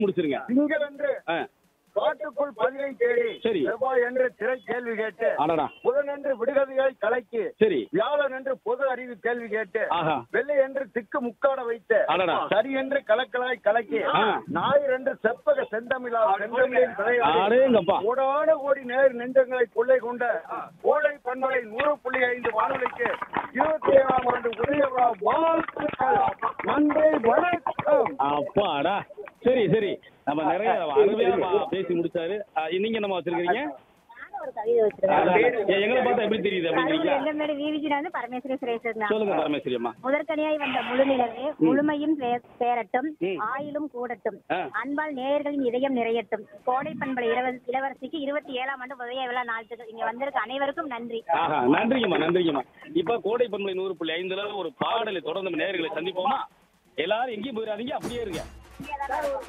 முடிச்சிருங்க திங்கள் என்று ஆ, காட்டுக்குள் பதிலை தேடி சரி. செவ்வாய் என்று திரை கேள்வி கேட்டு அடடா புதன் என்று விடுகதைகளை கலக்கி சரி வியாழன் என்று பொது அறிவு கேள்வி கேட்டு ஆஹா வெள்ளை என்று திக்கு முக்காட வைத்து அடடா. சரி என்று கலக்கலாய் கலக்கி ஆ. ஞாயிறு என்று செப்பக செந்தமிழா செந்தமிழின் விளையாடி அடேங்கப்பா கோடான கோடி நேர் நெஞ்சங்களை கொள்ளை கொண்ட கோடை பண்பலை நூறு புள்ளி ஐந்து வானொலிக்கு இருபத்தி ஏழாம் ஆண்டு உதய விழா வாழ்த்துக்கள் நன்றி வணக்கம் அப்பாடா சரி சரி நம்ம நிறைய அருமையா பா- பேசி முடிச்சாரு ஆ, நீங்க என்னமா வச்சிருக்கீங்க நானும் ஒரு கவிதை அதான். வச்சிருக்கேன் எ- எங்களை பார்த்தா எப்படி தெரியுது அப்படிங்கிறீங்க எங்க மேல விவிஜில வந்து பரமேஸ்வரி சுரேஷன் சொல்லுங்க பரமேஸ்வரி அம்மா முதற்கனியாய் வந்த முழுநிலவே முழுமையும் சே- சேரட்டும் ம். ஆயிலும் கூடட்டும் ஆ. அன்பால் நேயர்களின் இதயம் நிறையட்டும் கோடை பண்பலை இளவ- இளவரசிக்கு இருபத்தி ஏழாம் ஆண்டு உதய விழா நாட்கள் இங்க வந்திருக்க அனைவருக்கும் நன்றி ஆஹா நன்றிங்கம்மா நன்றிங்கம்மா இப்ப கோடை பண்பலை நூறு புள்ளி ஐந்துல ஒரு பாடலை தொடர்ந்து நம்ம நேயர்களை சந்திப்போமா எல்லாரும் எங்கேயும் போயிடாதீங்க அப்படியே இருங்க